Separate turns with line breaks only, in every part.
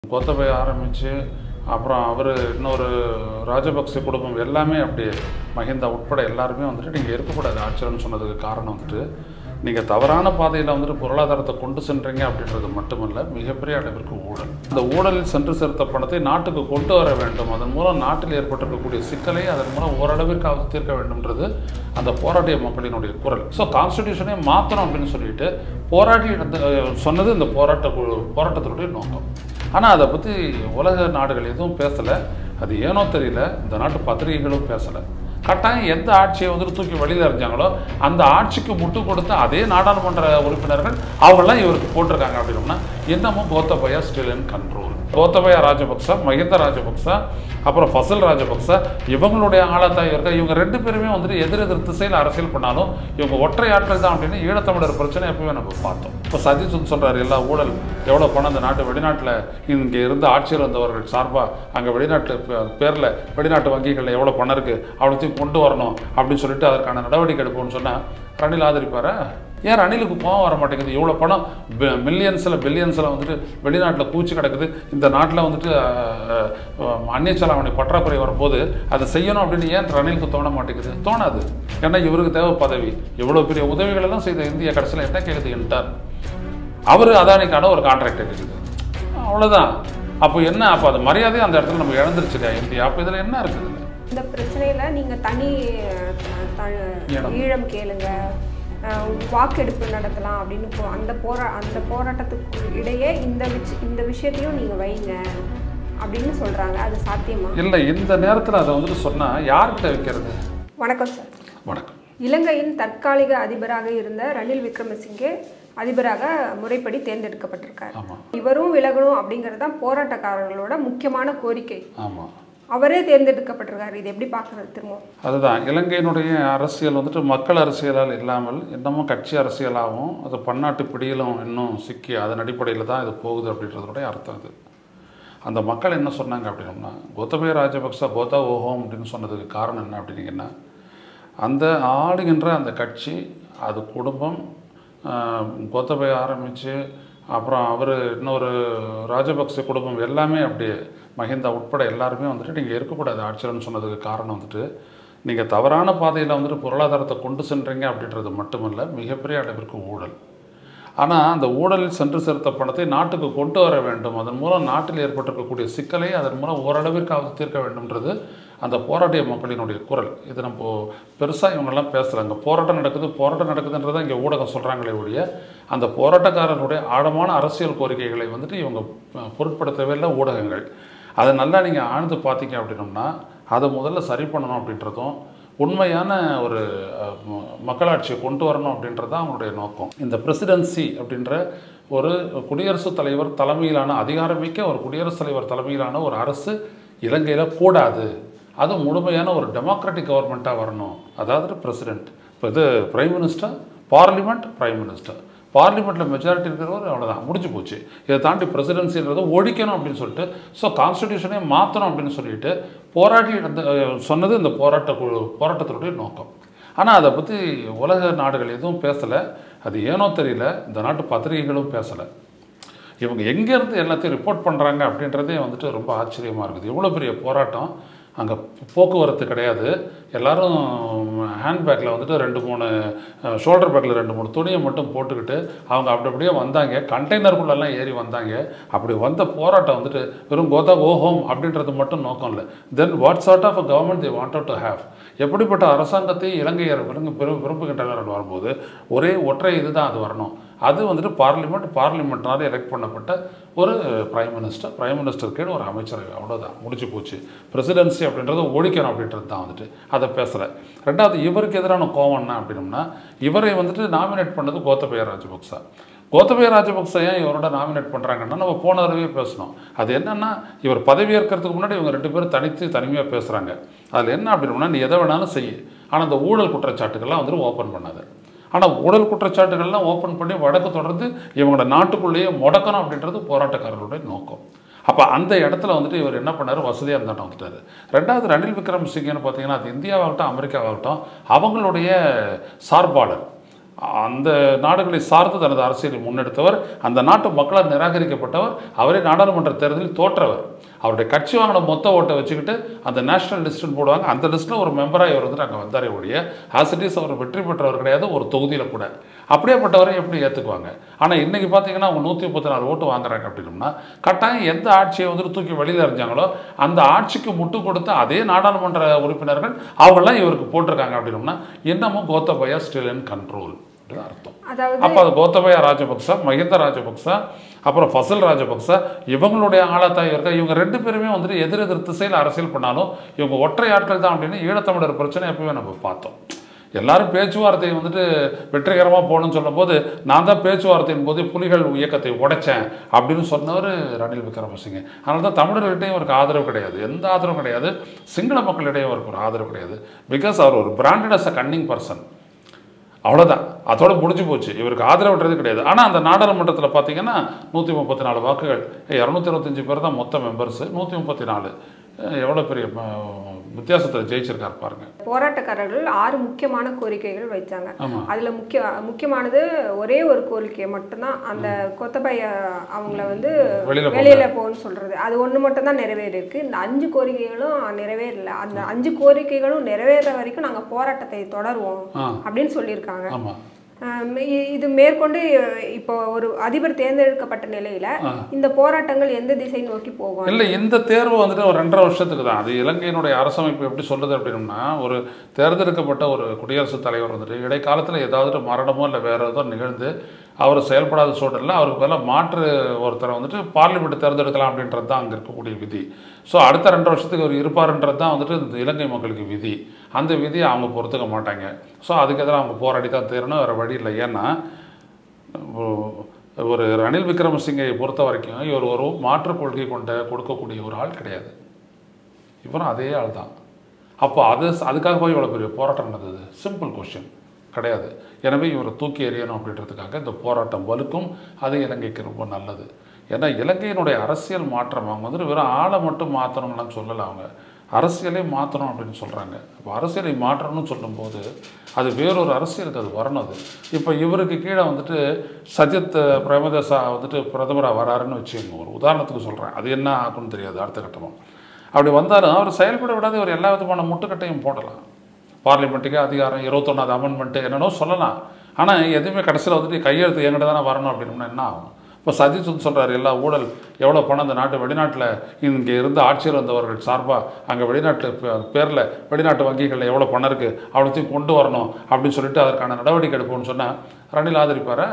கோத்தபய ஆரம்பித்து அப்புறம் அவர் இன்னொரு ராஜபக்சே குடும்பம் எல்லாமே அப்படியே மஹிந்தா உட்பட எல்லாருமே வந்துட்டு நீங்கள் இருக்கக்கூடாது ஆட்சியர்னு சொன்னதுக்கு காரணம் வந்துட்டு நீங்கள் தவறான பாதையில் வந்துட்டு பொருளாதாரத்தை கொண்டு சென்றீங்க அப்படின்றது மட்டுமல்ல மிகப்பெரிய அளவிற்கு ஊழல் இந்த ஊழலில் சென்று சேர்த்த பணத்தை நாட்டுக்கு கொண்டு வர வேண்டும் அதன் மூலம் நாட்டில் ஏற்பட்டிருக்கக்கூடிய சிக்கலை அதன் மூலம் ஓரளவிற்காவது தீர்க்க வேண்டும்ன்றது அந்த போராட்டிய மக்களினுடைய குரல் ஸோ கான்ஸ்டிடியூஷனே மாற்றணும் அப்படின்னு சொல்லிட்டு போராடி அந்த- சொன்னது இந்த போராட்ட குழு போராட்டத்தினுடைய நோக்கம் ஆனால் அதை பற்றி உலக நாடுகள் எதுவும் பேசலை அது ஏனோ தெரியல இந்த நாட்டு பத்திரிகைகளும் பேசலை கட்டாயம் எந்த ஆட்சியை வந்துட்டு தூக்கி வெளியில் எறிஞ்சாங்களோ அந்த ஆட்சிக்கு முட்டு கொடுத்த அதே நாடாளுமன்ற உறுப்பினர்கள் அவங்களாம் இவருக்கு போட்டிருக்காங்க அப்படின்னோம்னா இன்னமும் Gotabaya still in control Gotabaya Rajapaksa Mahinda Rajapaksa அப்புறம் ஃபசல் ராஜபக்ச இவங்களுடைய ஆளத்தான் இருக்க இவங்க ரெண்டு பேருமே வந்துட்டு எதிர் எதிர் திசையில் அரசியல் பண்ணாலும் இவங்க ஒற்றை ஆட்கள் தான் அப்படின்னு ஈழத்தமிழர் பிரச்சனை எப்பவுமே நம்ம பார்த்தோம் இப்போ சதீஷன் சொல்றாரு எல்லா ஊழல் எவ்வளோ பணம் அந்த நாட்டு வெளிநாட்டில் இங்கே இருந்து ஆட்சியர் வந்தவர்கள் சார்பாக அங்கே வெளிநாட்டு பேரில் வெளிநாட்டு வங்கிகளில் எவ்வளோ பணம் இருக்குது அவ்வளோத்தையும் கொண்டு வரணும் அப்படின்னு சொல்லிட்டு அதற்கான நடவடிக்கை எடுப்போம்னு சொன்னால் ரணில் ஆதரிப்பாரா ஏன் ரணிலுக்கு கோவம் வர மாட்டேங்குது இவ்வளோ பணம் மில்லியன்ஸில் பில்லியன்ஸில் வந்துட்டு வெளிநாட்டில் கூச்சி கிடக்குது இந்த நாட்டில் வந்துட்டு அஹ், அஹ், அந்நிய செலாவணி பற்றாக்குறை வரும்போது அதை செய்யணும் அப்படின்னு ஏன் ரணிலுக்கு தோண மாட்டேங்குது தோணாது ஏன்னா இவருக்கு தேவை பதவி இவ்வளோ பெரிய உதவிகள் எல்லாம் செய்த இந்திய கடைசியில் என்ன கேட்குது என்றார் அவர் அதானிக்கான ஒரு கான்ட்ராக்ட் இருக்குது அவ்வளோதான் அப்போ என்ன அப்போ அது மரியாதையை அந்த இடத்துல நம்ம இழந்துருச்சு இல்லையா இந்தியா அப்போ இதில் என்ன இருக்குது
இந்த பிரச்சனையில நீங்க தனி அஹ், த-
ஈழம்.
ஈழம் கேளுங்க அஹ், வாக்கெடுப்பு நடத்தலாம் அப்படின்னு போ- அந்த போரா அந்த போராட்டத்துக்கு இடையே இந்த விஷ இந்த விஷயத்தையும் நீங்க வைங்க அப்படின்னு சொல்றாங்க அது சாத்தியமா
இல்லை இந்த நேரத்தில் அதை வந்துட்டு சொன்னால் யார்கிட்ட வைக்கிறது
வணக்கம் சார்
வணக்கம்
இலங்கையின் தற்காலிக அதிபராக இருந்த ரணில் விக்ரமசிங்கே அதிபராக முறைப்படி தேர்ந்தெடுக்கப்பட்டிருக்கார்
ஆமாம்
இவரும் விலகணும் அப்படிங்கிறது தான் போராட்டக்காரர்களோட முக்கியமான கோரிக்கை
ஆமாம்
அவரே தேர்ந்தெடுக்கப்பட்டிருக்காரு இது எப்படி பார்க்கறது திரும்ப
அதுதான் இலங்கையினுடைய அரசியல் வந்துட்டு மக்கள் அரசியலால் இல்லாமல் இன்னமும் கட்சி அரசியலாகவும் அது பன்னாட்டு பிடியிலும் இன்னும் சிக்கி அதன் அடிப்படையில் தான் இது போகுது அப்படின்றதோடைய அர்த்தம் அது அந்த மக்கள் என்ன சொன்னாங்க அப்படின்னோம்னா கோத்தபய ராஜபக்ச கோத்தா ஓஹோம் அப்படின்னு சொன்னதுக்கு காரணம் என்ன அப்படின்னீங்கன்னா அந்த ஆளுகின்ற அந்த கட்சி அது குடும்பம் ஆஹ், கோத்தபய ஆரம்பித்து அப்புறம் அவர் இன்னொரு ராஜபக்சே குடும்பம் எல்லாமே அப்படியே மஹிந்தா உட்பட எல்லாருமே வந்துட்டு நீங்கள் இருக்கக்கூடாது ஆட்சியர்னு சொன்னதுக்கு காரணம் வந்துட்டு நீங்கள் தவறான பாதையில் வந்துட்டு பொருளாதாரத்தை கொண்டு சென்றீங்க அப்படின்றது மட்டுமல்ல மிகப்பெரிய அளவிற்கு ஊழல் ஆனால் அந்த ஊழலில் சென்று சேர்த்த பணத்தை நாட்டுக்கு கொண்டு வர வேண்டும் அதன் மூலம் நாட்டில் ஏற்பட்டிருக்கக்கூடிய சிக்கலை அதன் மூலம் ஓரளவிற்காவது தீர்க்க வேண்டும்ன்றது அந்த போராட்டிய மக்களினுடைய குரல் இது நம்ம பெருசாக இவங்கெல்லாம் பேசுகிறாங்க போராட்டம் நடக்குது போராட்டம் நடக்குதுன்றதை இங்கே ஊடகம் சொல்கிறாங்களே ஒழிய அந்த போராட்டக்காரருடைய ஆழமான அரசியல் கோரிக்கைகளை வந்துட்டு இவங்க அஹ், பொருட்படுத்தவே இல்லை ஊடகங்கள் அதை நல்லா நீங்கள் ஆழ்ந்து பார்த்தீங்க அப்படின்னோம்னா அதை முதல்ல சரி பண்ணணும் அப்படின்றதும் உண்மையான ஒரு அஹ், ம- மக்களாட்சியை கொண்டு வரணும் அப்படின்றது தான் அவங்களுடைய நோக்கம் இந்த பிரசிடென்சி அப்படின்ற ஒரு குடியரசுத் தலைவர் தலைமையிலான அதிகாரமிக்க ஒரு குடியரசுத் தலைவர் தலைமையிலான ஒரு அரசு இலங்கையில் கூடாது அது முழுமையான ஒரு டெமோக்ராட்டிக் கவர்மெண்ட்டாக வரணும் அதாவது பிரசிடென்ட் இப்போ இது prime minister parliament prime minister பார்லிமெண்ட்டில் மெஜாரிட்டி இருக்கிறவர் அவ்வளோதான் முடிஞ்சு போச்சு இதை தாண்டி பிரசிடென்சின்றதை ஒழிக்கணும் அப்படின்னு சொல்லிட்டு ஸோ கான்ஸ்டிடியூஷனே மாற்றணும் அப்படின்னு சொல்லிட்டு போராடி அந்த அஹ், சொன்னது இந்த போராட்ட குழு போராட்டத்தினுடைய நோக்கம் ஆனால் அதை பற்றி உலக நாடுகள் எதுவும் பேசலை அது ஏனோ தெரியல இந்த நாட்டு பத்திரிகைகளும் பேசலை இவங்க எங்கேருந்து எல்லாத்தையும் ரிப்போர்ட் பண்ணுறாங்க அப்படின்றதே வந்துட்டு ரொம்ப ஆச்சரியமாக இருக்குது இவ்வளோ பெரிய போராட்டம் அங்கே போக்குவரத்து கிடையாது எல்லாரும் ஹேண்ட்பேக்கில் வந்துட்டு ரெண்டு மூணு ஷோல்டர் பேக்கில் ரெண்டு மூணு துணியை மட்டும் போட்டுக்கிட்டு அவங்க அப்படி அப்படியே வந்தாங்க கண்டெய்னருக்குள்ளெல்லாம் ஏறி வந்தாங்க அப்படி வந்த போராட்டம் வந்துட்டு வெறும் கோதா ஓ ஹோம் அப்படின்றது மட்டும் நோக்கம் இல்லை then what sort of government they wanted to have எப்படிப்பட்ட அரசாங்கத்தை இலங்கையர் விரும்பு விரும்பு- விரும்புகின்றனர் வரும்போது ஒரே ஒற்றை இதுதான் அது வரணும் அது வந்துட்டு பார்லிமெண்ட் பார்லிமெண்ட்னால எலெக்ட் பண்ணப்பட்ட ஒரு பிரைம் மினிஸ்டர் பிரைம் மினிஸ்டர் கீழே ஒரு அமைச்சரவை அவ்வளோதான் முடிஞ்சு போச்சு பிரசிடென்சி அப்படின்றத ஒழிக்கணும் அப்படின்றது தான் வந்துட்டு அதை பேசலை ரெண்டாவது இவருக்கு எதிரான கோவம்னா அப்படின்னம்னா இவரை வந்துட்டு நாமினேட் பண்ணது கோத்தபய ராஜபக்சா கோத்தபய ராஜபக்ச ஏன் இவரோட நாமினேட் பண்ணுறாங்கன்னா நம்ம போன தடவையே பேசணும் அது என்னன்னா இவர் பதவியேற்கிறதுக்கு முன்னாடி இவங்க ரெண்டு பேரும் தனித்து தனிமையாக பேசுகிறாங்க அதில் என்ன அப்படின்னா நீ எதை வேணாலும் செய் ஆனால் அந்த ஊழல் குற்றச்சாட்டுகள்லாம் வந்துட்டு ஓப்பன் பண்ணாத ஆனால் ஊழல் குற்றச்சாட்டுகள்லாம் ஓப்பன் பண்ணி வழக்கு தொடர்ந்து இவங்களோட நாட்டுக்குள்ளேயே முடக்கணும் அப்படின்றது போராட்டக்காரர்களுடைய நோக்கம் அப்போ அந்த இடத்துல வந்துட்டு இவர் என்ன பண்ணார் வசதியாக இருந்தாட்டம் வந்துட்டார் ரெண்டாவது ரணில் விக்ரம் சிங்கன்னு பார்த்தீங்கன்னா அது இந்தியாவாகட்டும் அமெரிக்காவாகட்டும் அவங்களுடைய சார்பாளர் அந்த நாடுகளை சார்ந்து தனது அரசியலை முன்னெடுத்தவர் அந்த நாட்டு மக்களால் நிராகரிக்கப்பட்டவர் அவரே நாடாளுமன்ற தேர்தலில் தோற்றவர் அவருடைய கட்சி வாங்கின மொத்த ஓட்டை வச்சுக்கிட்டு அந்த நேஷனல் லிஸ்ட்டுன்னு போடுவாங்க அந்த லிஸ்ட்டில் ஒரு மெம்பராக இவர் வந்துட்டு அங்கே வந்தாரே ஒழிய ஆசிட்டிஸ் அவர் வெற்றி பெற்றவர் கிடையாது ஒரு தொகுதியில் கூட அப்படியேப்பட்டவரை எப்படி ஏற்றுக்குவாங்க ஆனால் இன்றைக்கி பார்த்தீங்கன்னா அவங்க நூற்றி முப்பத்தி நாலு ஓட்டு வாங்குறாங்க அப்படின்னம்னா கட்டாயம் எந்த ஆட்சியை வந்துட்டு தூக்கி வெளியில் எறிஞ்சாங்களோ அந்த ஆட்சிக்கு முட்டு கொடுத்த அதே நாடாளுமன்ற உறுப்பினர்கள் அவங்களாம் இவருக்கு போட்டிருக்காங்க அப்படின்னம்னா இன்னமும் கோத்தபயா ஸ்டில் இன் கண்ட்ரோல் அர்த்தம்
அதாவது
அப்போ அது கோத்தபய ராஜபக்ச மஹிந்த ராஜபக்ச அப்புறம் ஃபசல் ராஜபக்ச இவங்களுடைய ஆளத்தான் இருக்க இவங்க ரெண்டு பேருமே வந்துட்டு எதிர் எதிர் திசையில் அரசியல் பண்ணாலும் இவங்க ஒற்றை ஆட்கள் தான் அப்படின்னு ஈழத்தமிழர் பிரச்சனை எப்பவுமே நம்ம பார்த்தோம் எல்லாரும் பேச்சுவார்த்தை வந்துட்டு வெற்றிகரமாக போகணும்னு சொல்லும்போது நான் தான் பேச்சுவார்த்தையின் போது புலிகள் இயக்கத்தை உடைச்சேன் அப்படின்னு சொன்னவர் ரணில் விக்ரமசிங்கே அதனால தான் தமிழர்கிட்டையும் அவருக்கு ஆதரவு கிடையாது எந்த ஆதரவும் கிடையாது சிங்கள மக்களிடையும் அவருக்கு ஒரு ஆதரவு கிடையாது பிகாஸ் அவர் ஒரு branded as a cunning person அவ்வளோதான் அதோட முடிஞ்சு போச்சு இவருக்கு ஆதரவுன்றது கிடையாது ஆனால் அந்த நாடாளுமன்றத்தில் பார்த்தீங்கன்னா நூற்றி முப்பத்தி நாலு வாக்குகள் இரநூத்தி இருபத்தஞ்சி பேர் தான் மொத்த மெம்பர்ஸு நூற்றி முப்பத்தி நாலு எவ்வளோ பெரிய வித்தியாசத்தில் ஜெயிச்சிருக்காரு பாருங்க
போராட்டக்காரர்கள் ஆறு முக்கியமான கோரிக்கைகள் வைத்தாங்க
ஆமாம்
அதுல முக்கிய முக்கியமானது ஒரே ஒரு கோரிக்கை மட்டும்தான் அந்த கொத்தபைய அவங்கள வந்து
வெளியில போங்க.
வெளியில போன்னு சொல்றது அது ஒண்ணு மட்டும் தான் நிறைவேறிருக்கு இந்த அஞ்சு கோரிக்கைகளும் நிறைவேறல அந்த அஞ்சு கோரிக்கைகளும் நிறைவேற வரைக்கும் நாங்க போராட்டத்தை தொடருவோம்
ஆ
அப்படின்னு சொல்லியிருக்காங்க
ஆமாம்
ஆம், இ- இது மேற்கொண்டு இப்போ ஒரு அதிபர் தேர்ந்தெடுக்கப்பட்ட நிலையில இந்த போராட்டங்கள் எந்த திசை நோக்கி போகும்
இல்லை இந்த தேர்வு வந்துட்டு ஒரு ரெண்டரை வருஷத்துக்கு தான் அது இலங்கையினுடைய அரசமைப்பு எப்படி சொல்லுது அப்படின்னா ஒரு தேர்ந்தெடுக்கப்பட்ட ஒரு குடியரசுத் தலைவர் வந்துட்டு இடைக்காலத்தில் ஏதாவது மரணமோ இல்லை வேற ஏதோ நிகழ்ந்து அவர் செயல்படாத சூழலில் அவருக்கு பதிலாக மாற்று ஒருத்தரை வந்துட்டு பார்லிமெண்ட் தேர்ந்தெடுக்கலாம் அப்படின்றது தான் அங்கே இருக்கக்கூடிய விதி ஸோ அடுத்த ரெண்டு வருஷத்துக்கு அவர் இருப்பாருன்றது தான் வந்துட்டு இந்த இலங்கை மக்களுக்கு விதி அந்த விதியை அவங்க பொறுத்துக்க மாட்டாங்க ஸோ அதுக்கு எதிராக அவங்க போராடி தான் தீரணும் வேறு வழி இல்லை ஏன்னா ஒ- ஒரு ரணில் விக்ரமசிங்கையை பொறுத்த வரைக்கும் இவர் ஒரு மாற்றுக் கொள்கை கொண்ட கொடுக்கக்கூடிய ஒரு ஆள் கிடையாது இவரும் அதே ஆள் தான் அப்போ அது அதுக்காக போய் இவ்வளோ பெரிய போராட்டம் நடந்தது சிம்பிள் கொஷின் கிடையாது எனவே இவரை தூக்கி எறியணும் அப்படின்றதுக்காக இந்த போராட்டம் வலுக்கும் அது இலங்கைக்கு ரொம்ப நல்லது ஏன்னா இலங்கையினுடைய அரசியல் மாற்றம் அவங்க வந்துட்டு வெறும் ஆளை மட்டும் மாற்றணும்லாம் சொல்லலை அவங்க அரசியலே மாற்றணும் அப்படின்னு சொல்கிறாங்க அப்போ அரசியலை மாற்றணும்னு சொல்லும்போது அது வேறொரு அரசியலுக்கு அது வரணும் அது இப்போ இவருக்கு கீழே வந்துட்டு சஜித் பிரேமதாசா வந்துட்டு பிரதமராக வராருன்னு வச்சுக்கோங்க ஒரு உதாரணத்துக்கு சொல்கிறேன் அது என்ன ஆகும்னு தெரியாது அடுத்த கட்டமாக அப்படி வந்தாலும் அவர் செயல்பட விடாத ஒரு எல்லா விதமான முட்டுக்கட்டையும் போடலாம் பார்லிமெண்ட்டுக்கு அதிகாரம் இருபத்தொன்னாவது அமெண்ட்மெண்ட்டு என்னென்னோ சொல்லலாம் ஆனால் எதுவுமே கடைசியில் வந்துட்டு கையெழுத்து எங்கிட்ட தானே வரணும் அப்படின்னா என்ன ஆகும் இப்போ சஜித் வந்து சொல்கிறார் எல்லா ஊழல் எவ்வளோ பணம் அந்த நாட்டு வெளிநாட்டில் இங்கே இருந்து ஆட்சியர் வந்தவர்கள் சார்பாக அங்கே வெளிநாட்டு பேரில் வெளிநாட்டு வங்கிகளில் எவ்வளோ பணம் இருக்குது அவ்வளோத்தையும் கொண்டு வரணும் அப்படின்னு சொல்லிட்டு அதற்கான நடவடிக்கை எடுப்போம்னு சொன்னால் ரணில் ஆதரிப்பாரா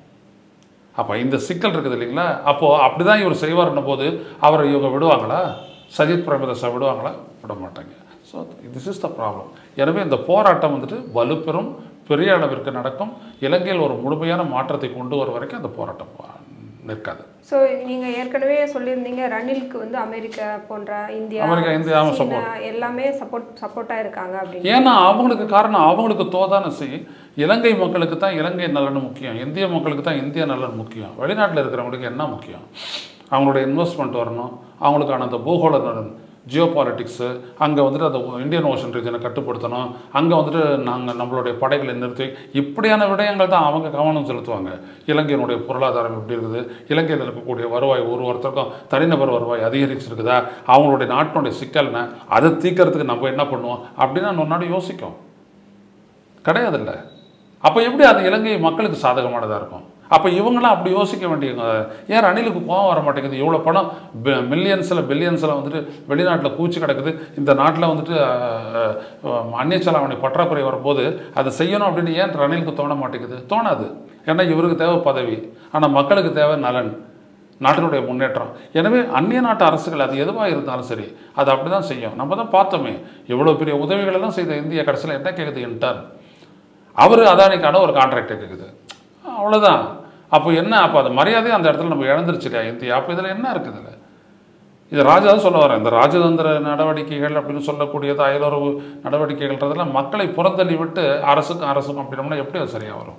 அப்போ இந்த சிக்கல் இருக்குது இல்லைங்களா அப்போது அப்படி தான் இவர் செய்வார்னும் போது அவரை இவங்க விடுவாங்களா சஜித் பிரேமதாசா விடுவாங்களா விட மாட்டாங்க so this is the problem எனவே இந்த போராட்டம் வந்துட்டு வலுப்பெறும் பெரிய அளவிற்கு நடக்கும் இலங்கையில் ஒரு முழுமையான மாற்றத்தை கொண்டு வர வரைக்கும் அந்த போராட்டம் வா- நிற்காது
ஸோ நீங்க ஏற்கனவே சொல்லியிருந்தீங்க ரணிலுக்கு வந்து அமெரிக்கா போன்ற இந்தியா
அமெரிக்கா, இந்தியா, ஆமா,
சீனா எல்லாமே சப்போர்ட் சப்போர்ட்டா இருக்காங்க அப்படின்னு
ஏன்னா அவங்களுக்கு காரணம் அவங்களுக்கு தோதான செய் இலங்கை மக்களுக்கு தான் இலங்கை நலன் முக்கியம் இந்திய மக்களுக்கு தான் இந்திய நலன் முக்கியம் வெளிநாட்டில் இருக்கிறவங்களுக்கு என்ன முக்கியம் அவங்களுடைய இன்வெஸ்ட்மெண்ட் வரணும் அவங்களுக்கான அந்த பூகோள நலன் ஜியோ பாலிட்டிக்ஸு அங்கே வந்துட்டு அந்த இந்தியன் ஓஷன் ரீஜனை கட்டுப்படுத்தணும் அங்கே வந்துட்டு நாங்கள் நம்மளுடைய படைகளை நிறுத்தி இப்படியான விடயங்கள் தான் அவங்க கவனம் செலுத்துவாங்க இலங்கையினுடைய பொருளாதாரம் எப்படி இருக்குது இலங்கையில் இருக்கக்கூடிய வருவாய் ஒரு ஒருத்தருக்கும் தனிநபர் வருவாய் அதிகரிச்சிருக்குதா அவங்களுடைய நாட்டினுடைய சிக்கல் என்ன அதை தீர்க்கறதுக்கு நம்ம என்ன பண்ணுவோம் அப்படின்னு அந்த நாடு யோசிக்கும் கிடையாதுல்ல அப்போ எப்படி அது இலங்கை மக்களுக்கு சாதகமானதாக இருக்கும் அப்போ இவங்களாம் அப்படி யோசிக்க வேண்டியவங்க ஏன் ரணிலுக்கு கோவம் வர மாட்டேங்குது இவ்வளோ பணம் மில்லியன்ஸில் பில்லியன்ஸில் வந்துட்டு வெளிநாட்டில் கூச்சி கிடக்குது இந்த நாட்டில் வந்துட்டு அஹ், அஹ், அந்நிய செலாவணி பற்றாக்குறை வரும்போது அதை செய்யணும் அப்படின்னு ஏன் ரணிலுக்கு தோண மாட்டேங்குது தோணாது ஏன்னா இவருக்கு தேவை பதவி ஆனால் மக்களுக்கு தேவை நலன் நாட்டினுடைய முன்னேற்றம் எனவே அந்நிய நாட்டு அரசுகள் அது எதுவாக இருந்தாலும் சரி அது அப்படி தான் செய்யும் நம்ம தான் பார்த்தோமே இவ்வளோ பெரிய உதவிகள் எல்லாம் செய்த இந்திய கடைசியில் என்ன கேட்குது இன்டர்ன் அவர் அதானிக்கான ஒரு கான்ட்ராக்டை கேட்குது அவ்வளோதான் அப்போ என்ன அப்போ அது மரியாதையை அந்த இடத்துல நம்ம இழந்துருச்சு இல்லையா இந்தியா அப்போ இதில் என்ன இருக்குது இதில் இது ராஜா தான் சொல்ல வரேன் இந்த ராஜதந்திர நடவடிக்கைகள் அப்படின்னு சொல்லக்கூடியது அயலுறவு நடவடிக்கைகள்ன்றதெல்லாம் மக்களை புறந்தள்ளி விட்டு அரசுக்கும் அரசுக்கும் அப்படின்னோம்னா எப்படி அது சரியாக வரும்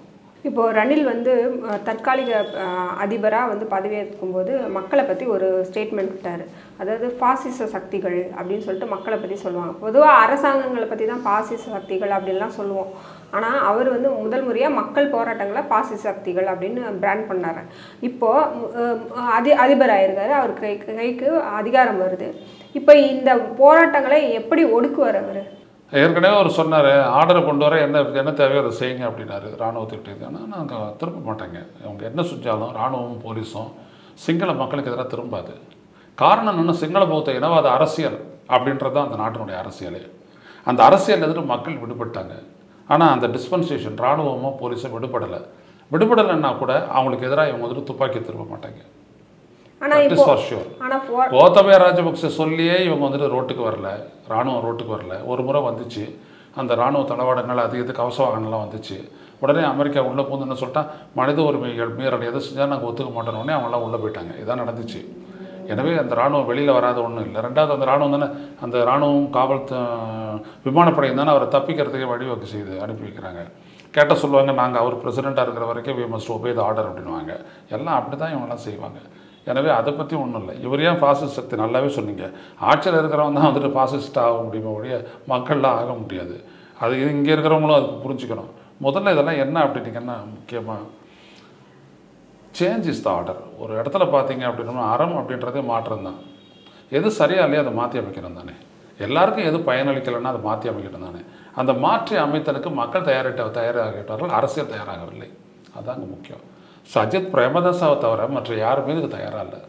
இப்போ ரணில் வந்து அஹ், தற்காலிக அதிபராக வந்து பதவியேற்கும் போது மக்களை பற்றி ஒரு ஸ்டேட்மெண்ட் விட்டார் அதாவது பாசிச சக்திகள் அப்படின்னு சொல்லிட்டு மக்களை பற்றி சொல்லுவாங்க பொதுவாக அரசாங்கங்களை பற்றி தான் பாசிச சக்திகள் அப்படின்லாம் சொல்லுவோம் ஆனால் அவர் வந்து முதல் முறையாக மக்கள் போராட்டங்களை பாசிச சக்திகள் அப்படின்னு பிராண்ட் பண்ணார் இப்போது அதி அதிபர் ஆயிருக்காரு அவர் கை கைக்கு அதிகாரம் வருது இப்போ இந்த போராட்டங்களை எப்படி ஒடுக்குவார் அவர்
ஏற்கனவே அவர் சொன்னார் ஆர்டரை கொண்டு வர என்ன என்ன தேவையோ அதை செய்யுங்க அப்படின்னாரு இராணுவத்திட்ட ஆனால் நாங்கள் திரும்ப மாட்டேங்க அவங்க என்ன செஞ்சாலும் இராணுவமும் போலீஸும் சிங்கள மக்களுக்கு எதிராக திரும்பாது காரணம் என்னென்னா சிங்கள பௌத்த இனவாத அரசியல் அப்படின்றது தான் அந்த நாட்டினுடைய அரசியலே அந்த அரசியல் எதிர்த்து மக்கள் விடுபட்டாங்க ஆனால் அந்த டிஸ்பென்சேஷன் இராணுவமோ போலீஸோ விடுபடலை விடுபடலைன்னா கூட அவங்களுக்கு எதிராக இவங்க வந்துட்டு துப்பாக்கி திரும்ப மாட்டாங்க
ஆனால்
That is
இப்போ
for sure.
ஆனால் போ
கோத்தபய ராஜபக்சே சொல்லியே இவங்க வந்துட்டு ரோட்டுக்கு வரல ராணுவம் ரோட்டுக்கு வரல ஒரு முறை வந்துச்சு அந்த ராணுவ தளவாடங்கள் அது இது கவச வாகனம்லாம் வந்துச்சு உடனே அமெரிக்கா உள்ளே பூந்து என்ன சொல்லிட்டா மனித உரிமைகள் மீறல் எதை செஞ்சால் நாங்கள் ஒத்துக்க மாட்டோம் உடனே அவங்களாம் உள்ளே போயிட்டாங்க இதான் நடந்துச்சு எனவே அந்த ராணுவம் வெளியில் வராத ஒன்றும் இல்லை ரெண்டாவது அந்த ராணுவம் தானே அந்த ராணுவம் காவல் த- விமானப்படையும் தானே அவரை தப்பிக்கிறதுக்கே வழிவகை செய்து அனுப்பி வைக்கிறாங்க கேட்டால் சொல்லுவாங்க நாங்கள் அவர் பிரசிடெண்ட்டாக இருக்கிற வரைக்கும் we must obey the order அப்படின்வாங்க எல்லாம் அப்படி தான் இவங்கெல்லாம் செய்வாங்க எனவே அதை பற்றி ஒன்றும் இல்லை இவர் ஏன் பாசிஸ்ட் சக்தி நல்லாவே சொன்னீங்க ஆட்சியில் இருக்கிறவங்க தான் வந்துட்டு பாசிஸ்ட் ஆக முடியுமே ஒழிய மக்கள்லாம் ஆக முடியாது அது இங்கே இருக்கிறவங்களும் அதுக்கு புரிஞ்சுக்கணும் முதல்ல இதெல்லாம் என்ன அப்படின்னீங்கன்னா முக்கியமாக சேஞ்ச் இஸ் த ஆர்டர் ஒரு இடத்துல பார்த்தீங்க அப்படின்னா அறம் அப்படின்றதே மாற்றம் தான் எது சரியா இல்லையோ அதை மாற்றி அமைக்கணும் தானே எல்லாருக்கும் எது பயனளிக்கலைன்னா அதை மாற்றி அமைக்கணும் தானே அந்த மாற்றி அமைத்தலுக்கு மக்கள் தயாரிட்ட தயாராகிட்டார்கள் அரசியல் தயாராகவில்லை அதான் அங்கே முக்கியம் சஜித் பிரேமதாசாவை தவிர மற்ற யாருமே இதுக்கு தயாராக இல்லை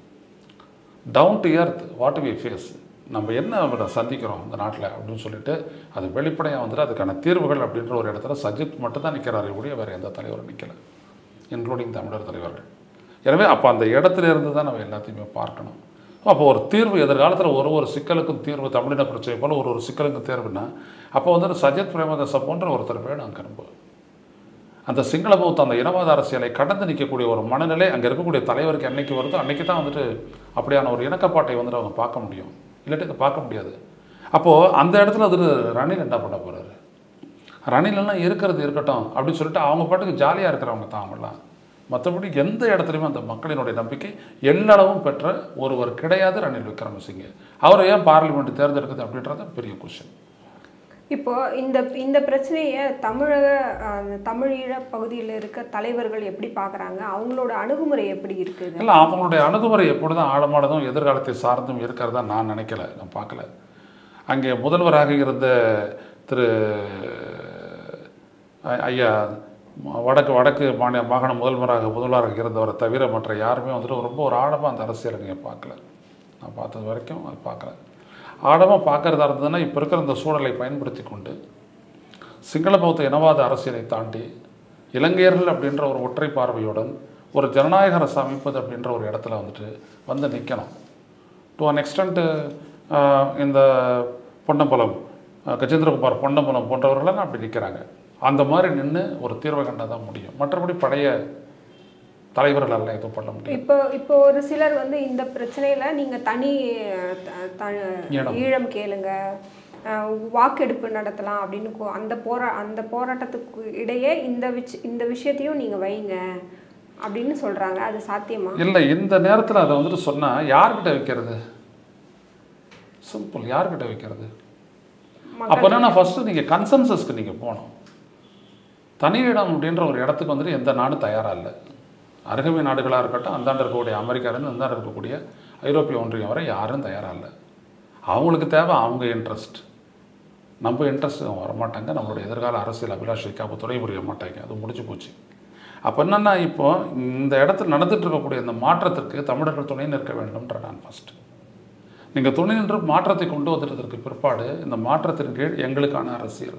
down to earth what we face நம்ம என்ன அவரை சந்திக்கிறோம் இந்த நாட்டில் அப்படின்னு சொல்லிட்டு அது வெளிப்படையாக வந்துட்டு அதுக்கான தீர்வுகள் அப்படின்ற ஒரு இடத்துல சஜித் மட்டும் தான் நிற்கிறாரே ஒழிய வேறு எந்த தலைவரும் நிற்கலை இன்க்ளூடிங் தமிழர் தலைவர்கள் எனவே அப்போ அந்த இடத்துல இருந்து தான் நம்ம எல்லாத்தையுமே பார்க்கணும் அப்போ ஒரு தீர்வு எதிர்காலத்தில் ஒரு ஒரு சிக்கலுக்கும் தீர்வு தமிழின பிரச்சனை போல் ஒரு ஒரு சிக்கலுக்கும் தீர்வுனா அப்போ வந்துட்டு சஜித் பிரேமதாச போன்ற ஒருத்தர் வேணும் அங்கே ரொம்ப அந்த சிங்கள பௌத்த அந்த இனவாத அரசியலை கடந்து நிற்கக்கூடிய ஒரு மனநிலை அங்கே இருக்கக்கூடிய தலைவருக்கு என்னைக்கு வருதோ அன்னைக்கு தான் வந்துட்டு அப்படியான ஒரு இணக்கப்பாட்டை வந்துட்டு அவங்க பார்க்க முடியும் இல்லாட்டி அதை பார்க்க முடியாது அப்போது அந்த இடத்துல வந்துட்டு ரணில் என்ன பண்ண போகிறாரு ரணிலெல்லாம் இருக்கிறது இருக்கட்டும் அப்படின்னு சொல்லிட்டு அவங்க பாட்டுக்கு ஜாலியாக இருக்கிறவங்க தான் அவங்களாம் மற்றபடி எந்த இடத்துலையுமே அந்த மக்களினுடைய நம்பிக்கை எல்லளவும் பெற்ற ஒருவர் கிடையாது ரணில் விக்ரமசிங்கே அவரை ஏன் பார்லிமெண்ட் தேர்ந்தெடுக்குது அப்படின்றது பெரிய கொஷின்
இப்போ இந்த இந்த பிரச்சனையை தமிழக அஹ், தமிழீழ பகுதியில் இருக்க தலைவர்கள் எப்படி பார்க்குறாங்க அவங்களோட அணுகுமுறை எப்படி இருக்குது
இல்லை அவங்களுடைய அணுகுமுறை எப்பொழுதும் ஆழமானதும் எதிர்காலத்தை சார்ந்தும் இருக்கிறதா நான் நினைக்கல நான் பார்க்கல அங்கே முதல்வராக இருந்த திரு ஐ- ஐயா ம- வடக்கு வடக்கு மாநில மாகாண முதல்வராக முதல்வராக இருந்தவரை தவிர மற்ற யாருமே வந்துட்டு ரொம்ப ஒரு ஆழமாக அந்த அரசியலை நீங்கள் பார்க்கல நான் பார்த்தது வரைக்கும் அது பார்க்கல ஆழமாக பார்க்கறதா இருந்ததுன்னா இப்போ இருக்கிற இந்த சூழலை பயன்படுத்தி கொண்டு சிங்கள பௌத்த இனவாத அரசியலை தாண்டி இலங்கையர்கள் அப்படின்ற ஒரு ஒற்றை பார்வையுடன் ஒரு ஜனநாயக அரசு அமைப்பது அப்படின்ற ஒரு இடத்துல வந்துட்டு வந்து நிற்கணும் டு அன் எக்ஸ்டென்ட்டு இந்த பொன்னம்பலம் அஹ், கஜேந்திரகுமார் பொன்னம்பலம் போன்றவர்களெல்லாம் அப்படி நிற்கிறாங்க அந்த மாதிரி நின்று ஒரு தீர்வை கண்டால் தான் முடியும் மற்றபடி பழைய தலைவர்களால் எதுவும் பண்ண முடியும்
இப்போ இப்போ ஒரு சிலர் வந்து இந்த பிரச்சனையில நீங்க தனி அஹ், த- த-
ஈழம்.
ஈழம் கேளுங்க அஹ், வாக்கெடுப்பு நடத்தலாம் அப்படின்னு கோ- அந்த போரா அந்த போராட்டத்துக்கு இடையே இந்த விஷ இந்த விஷயத்தையும் நீங்க வைங்க அப்படின்னு சொல்றாங்க அது சாத்தியமா
இல்லை இந்த நேரத்தில் அதை வந்துட்டு சொன்னால் யார்கிட்ட வைக்கிறது சிம்பிள் யார்கிட்ட வைக்கிறது அப்போ என்னன்னா ஃபஸ்ட்டு நீங்கள் கன்சென்சஸ்க்கு நீங்கள் போகணும் தனி இடம் அப்படின்ற ஒரு இடத்துக்கு வந்துட்டு எந்த நாடும் தயாராக இல்லை அருகமை நாடுகளாக இருக்கட்டும் அந்தாண்ட இருக்கக்கூடிய அமெரிக்காலேருந்து அந்தாண்ட இருக்கக்கூடிய ஐரோப்பிய ஒன்றியம் வரை யாரும் தயாராக இல்லை அவங்களுக்கு தேவை அவங்க இன்ட்ரெஸ்ட் நம்ம இன்ட்ரெஸ்ட் வரமாட்டாங்க நம்மளுடைய எதிர்கால அரசியல் அபிலாஷைக்கு அப்போ துணை புரிய மாட்டாங்க அது முடிஞ்சு போச்சு அப்போ என்னென்னா இப்போ இந்த இடத்துல நடந்துட்டு இருக்கக்கூடிய இந்த மாற்றத்திற்கு தமிழர்கள் துணை நிற்க வேண்டும்ன்ற நான் ஃபஸ்ட்டு நீங்கள் துணை நின்று மாற்றத்தை கொண்டு வந்துட்டதற்கு பிற்பாடு இந்த மாற்றத்தின் கீழ் எங்களுக்கான அரசியல்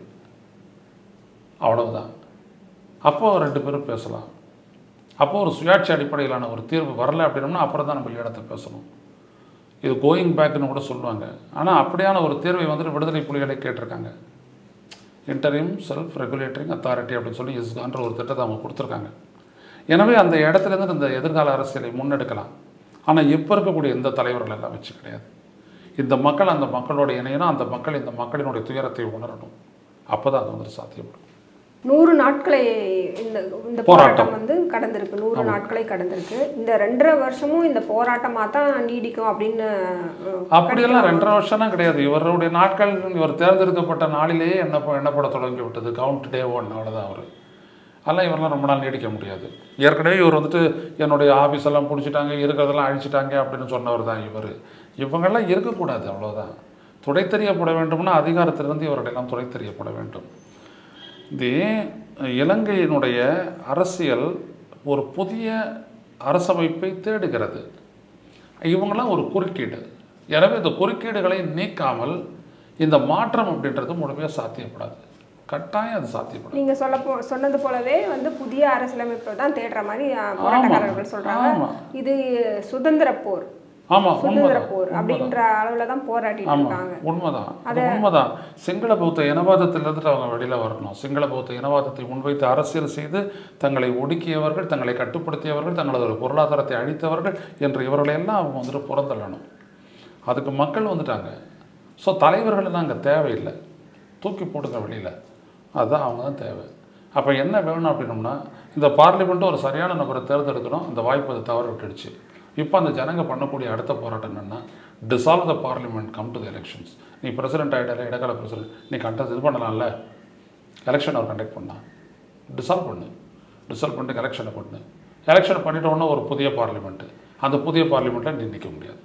அவ்வளவுதான் அப்போ ரெண்டு பேரும் பேசலாம் அப்போ ஒரு சுயாட்சி அடிப்படையிலான ஒரு தீர்வு வரல அப்படின்னம்னா அப்புறம் தான் நம்ம ஈழத்தை பேசணும் இது கோயிங் பேக்குன்னு கூட சொல்லுவாங்க ஆனால் அப்படியான ஒரு தீர்வை வந்துட்டு விடுதலை புலிகளை கேட்டிருக்காங்க இன்டரிம் செல்ஃப் ரெகுலேட்டரிங் அத்தாரிட்டி அப்படின்னு சொல்லி இஸ்கான்ற ஒரு திட்டத்தை அவங்க கொடுத்துருக்காங்க எனவே அந்த இடத்துலேருந்து இந்த எதிர்கால அரசியலை முன்னெடுக்கலாம் ஆனால் இப்போ இருக்கக்கூடிய எந்த தலைவர்கள் எல்லாம் வச்சு கிடையாது இந்த மக்கள் அந்த மக்களோட இணையணும் அந்த மக்கள் இந்த மக்களினுடைய துயரத்தை உணரணும் அப்போ தான் அது வந்துட்டு சாத்தியப்படும்
நூறு நாட்களை இந்த இந்த
போராட்டம்.
போராட்டம் வந்து கடந்திருக்கு நூறு நாட்களை கடந்திருக்கு இந்த ரெண்டரை வருஷமும் இந்த போராட்டமாக தான் நீடிக்கும் அப்படின்னு அஹ்,
அப்படியெல்லாம் ரெண்டரை வருஷம்லாம் கிடையாது இவருடைய நாட்கள் இவர் தேர்ந்தெடுக்கப்பட்ட நாளிலேயே என்ன எண்ணப்பட தொடங்கி விட்டது கவுண்ட் டே ஒன் அவ்வளோதான் அவர் அதெல்லாம் இவரெல்லாம் ரொம்ப நாள் நீடிக்க முடியாது ஏற்கனவே இவர் வந்துட்டு என்னுடைய ஆஃபீஸ் எல்லாம் பிடிச்சிட்டாங்க இருக்கிறதெல்லாம் அழிச்சிட்டாங்க அப்படின்னு சொன்னவர் தான் இவர் இவங்கெல்லாம் இருக்கக்கூடாது அவ்வளோதான் துடை தெரியப்பட வேண்டும்னா அதிகாரத்திலிருந்து இவர்களெல்லாம் துடை தெரியப்பட வேண்டும் இது இலங்கையினுடைய அரசியல் ஒரு புதிய அரசமைப்பை தேடுகிறது இவங்கெல்லாம் ஒரு குறுக்கீடு எனவே இந்த குறுக்கீடுகளை நீக்காமல் இந்த மாற்றம் அப்படின்றது முழுமையாக சாத்தியப்படாது கட்டாயம் அது சாத்தியப்படாது
நீங்க சொல்ல போ சொன்னது போலவே வந்து புதிய அரசியலமைப்பை தான் தேடுற மாதிரி அஹ், போராட்டக்காரர்கள் சொல்றாங்க
ஆமா.
இது சுதந்திர போர்
ஆமாம்
சுதந்திர
உண்மைதான்
போர் அப்படின்ற அளவுல தான் போராடிட்டு
ஆமாம்
இருக்காங்க
உண்மைதான் அது உண்மைதான் சிங்கள பௌத்த இனவாதத்திலிருந்து அவங்க வெளியில் வரணும் சிங்கள பௌத்த இனவாதத்தை முன்வைத்து அரசியல் செய்து தங்களை ஒடுக்கியவர்கள் தங்களை கட்டுப்படுத்தியவர்கள் தங்களது ஒரு பொருளாதாரத்தை அழித்தவர்கள் என்று இவர்களையெல்லாம் அவங்க வந்துட்டு புறந்தள்ளணும் அதுக்கு மக்கள் வந்துட்டாங்க ஸோ தலைவர்கள் அங்கே தேவையில்லை தூக்கி போடுங்க வெளியில் அதுதான் அவங்க தான் தேவை அப்போ என்ன வேணும் அப்படின்னோம்னா இந்த பார்லிமெண்ட்டு ஒரு சரியான நபரை தேர்ந்தெடுக்கணும் அந்த வாய்ப்பு அதை தவற விட்டுடுச்சு இப்போ அந்த ஜனங்க பண்ணக்கூடிய அடுத்த போராட்டம் என்னென்னா dissolve the parliament come to the elections நீ பிரசிடென்ட் ஆகிட்டால இடைக்கால பிரசிடென்ட் நீ கண்டக்ட் இது பண்ணலாம்ல எலெக்ஷன் அவர் கண்டக்ட் பண்ணா டிசால்வ் பண்ணு டிசால்வ் பண்ணிட்டு எலெக்ஷனை பண்ணு எலெக்ஷன் பண்ணிட்ட உடனே ஒரு புதிய பார்லிமெண்ட்டு அந்த புதிய பார்லிமெண்ட்டில் நீ நிற்க முடியாது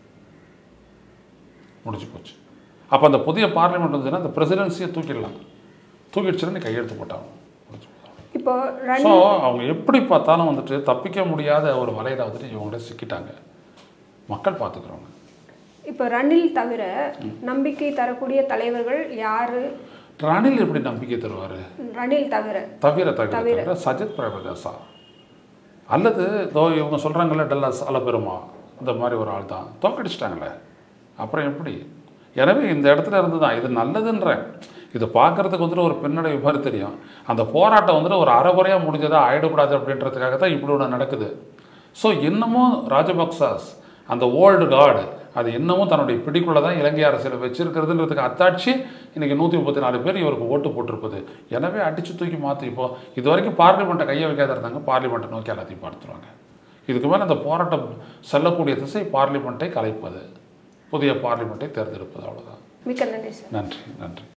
முடிஞ்சு போச்சு அப்போ அந்த புதிய பார்லிமெண்ட் வந்துச்சுன்னா அந்த பிரசிடென்சியை தூக்கிடலாம் தூக்கிடுச்சுன்னா நீ கையெழுத்து போட்டாங்க முடிஞ்சு போச்சு.
இப்போ ரன்
ஸோ அவங்க எப்படி பார்த்தாலும் வந்துட்டு தப்பிக்க முடியாத ஒரு வலையில வந்துட்டு இவங்களே சிக்கிட்டாங்க மக்கள் பார்த்துக்குறவங்க
இப்போ ரணில் தவிர நம்பிக்கை தரக்கூடிய தலைவர்கள் யாரு
ரணில் எப்படி நம்பிக்கை தருவார்
ரணில் தவிர
தவிர தவிர தவிர சஜித் பிரேமதாசா அல்லது இதோ இவங்க சொல்கிறாங்கல்ல டெல்லாஸ் அலபெருமா இந்த மாதிரி ஒரு ஆள் தான் தோக்கடிச்சிட்டாங்களே அப்புறம் எப்படி எனவே இந்த இடத்துல இருந்து தான் இது நல்லதுன்றேன் இது பார்க்கறதுக்கு வந்துட்டு ஒரு பின்னடைவு மாதிரி தெரியும் அந்த போராட்டம் வந்துட்டு ஒரு அரைகுறையாக முடிஞ்சதாக ஆயிடக்கூடாது அப்படின்றதுக்காக தான் இப்படி ஒன்று நடக்குது ஸோ இன்னமும் ராஜபக்சாஸ் அந்த ஓல்டு காடு அது இன்னமும் தன்னுடைய பிடிக்குள்ள தான் இலங்கை அரசியலை வச்சிருக்கிறதுன்றதுக்கு அத்தாட்சி இன்னைக்கு நூற்றி முப்பத்தி நாலு பேர் இவருக்கு ஓட்டு போட்டிருப்பது எனவே அடிச்சு தூக்கி மாற்றி இப்போ இது வரைக்கும் பார்லிமெண்ட்டை கையை வைக்காத இருந்தாங்க பார்லிமெண்ட்டை நோக்கி எல்லாத்தையும் பார்த்துருவாங்க இதுக்கு மேலே அந்த போராட்டம் செல்லக்கூடிய திசை பார்லிமெண்ட்டை கலைப்பது புதிய பார்லிமெண்ட்டை தேர்ந்தெடுப்பது அவ்வளோதான்
மிக்க நன்றி சார்
நன்றி நன்றி